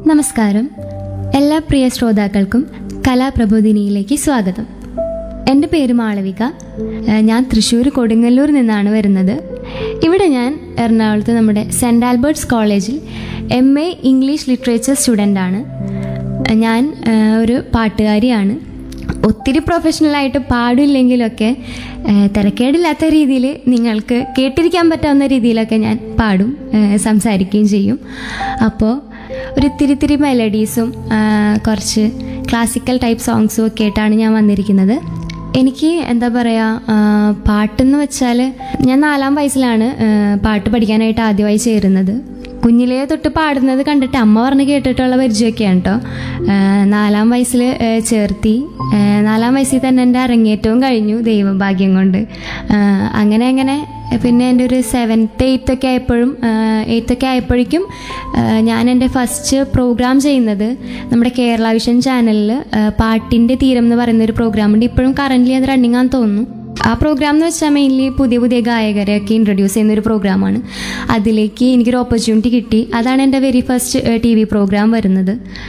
നമസ്കാരം എല്ലാ പ്രിയ ശ്രോതാക്കൾക്കും കലാപ്രബോധിനിയിലേക്ക് സ്വാഗതം എൻ്റെ പേര് മാളവിക ഏഹ് ഞാൻ തൃശ്ശൂർ കൊടുങ്ങല്ലൂർ നിന്നാണ് വരുന്നത് ഇവിടെ ഞാൻ എറണാകുളത്ത് നമ്മുടെ സെൻറ് ആൽബർട്ട്സ് കോളേജിൽ എം എ ഇംഗ്ലീഷ് ലിറ്ററേച്ചർ സ്റ്റുഡൻ്റാണ് ഞാൻ ഏഹ് ഒരു പാട്ടുകാരിയാണ് ഒത്തിരി പ്രൊഫഷണലായിട്ട് പാടില്ലെങ്കിലൊക്കെ ഏഹ് തിരക്കേടില്ലാത്ത രീതിയിൽ നിങ്ങൾക്ക് കേട്ടിരിക്കാൻ പറ്റാവുന്ന രീതിയിലൊക്കെ ഞാൻ പാടും ഏഹ് സംസാരിക്കുകയും ചെയ്യും അപ്പോൾ ഒരു ഇത്തിരി ഇത്തിരി മെലഡീസും കുറച്ച് ക്ലാസിക്കൽ ടൈപ്പ് സോങ്സും ഒക്കെ ആയിട്ടാണ് ഞാൻ വന്നിരിക്കുന്നത് എനിക്ക് എന്താ പറയുക പാട്ടെന്ന് വെച്ചാൽ ഞാൻ നാലാം വയസ്സിലാണ് ആ, പാട്ട് പഠിക്കാനായിട്ട് ആദ്യമായി ചേരുന്നത് കുഞ്ഞിലേ തൊട്ട് പാടുന്നത് കണ്ടിട്ട് അമ്മ പറഞ്ഞ് കേട്ടിട്ടുള്ള പരിചയമൊക്കെയാണ് കേട്ടോ നാലാം വയസ്സിൽ ചേർത്തി ആ, നാലാം വയസ്സിൽ തന്നെ എൻ്റെ അരങ്ങേറ്റവും കഴിഞ്ഞു ദൈവഭാഗ്യം കൊണ്ട് ആ, അങ്ങനെ അങ്ങനെ പിന്നെ എൻ്റെ ഒരു സെവൻത്ത് എയ്ത്ത് ഒക്കെ ആയപ്പോഴും എയ്ത്ത് ഒക്കെ ആയപ്പോഴേക്കും ആ, ഞാൻ എൻ്റെ ഫസ്റ്റ് പ്രോഗ്രാം ചെയ്യുന്നത് നമ്മുടെ കേരള വിഷൻ ചാനലിൽ പാട്ടിൻ്റെ തീരം എന്ന് പറയുന്ന ഒരു പ്രോഗ്രാം ഉണ്ട് ഇപ്പോഴും കറൻ്റ്ലി അത് റണ്ണിങ് ആണെന്ന് തോന്നുന്നു ആ പ്രോഗ്രാം എന്ന് വെച്ചാൽ മെയിൻലി പുതിയ പുതിയ ഗായകരെയൊക്കെ ഇൻട്രൊഡ്യൂസ് ചെയ്യുന്ന ഒരു പ്രോഗ്രാമാണ് അതിലേക്ക് എനിക്കൊരു ഓപ്പർച്യൂണിറ്റി കിട്ടി അതാണ് എൻ്റെ very first T V programme വരുന്നത്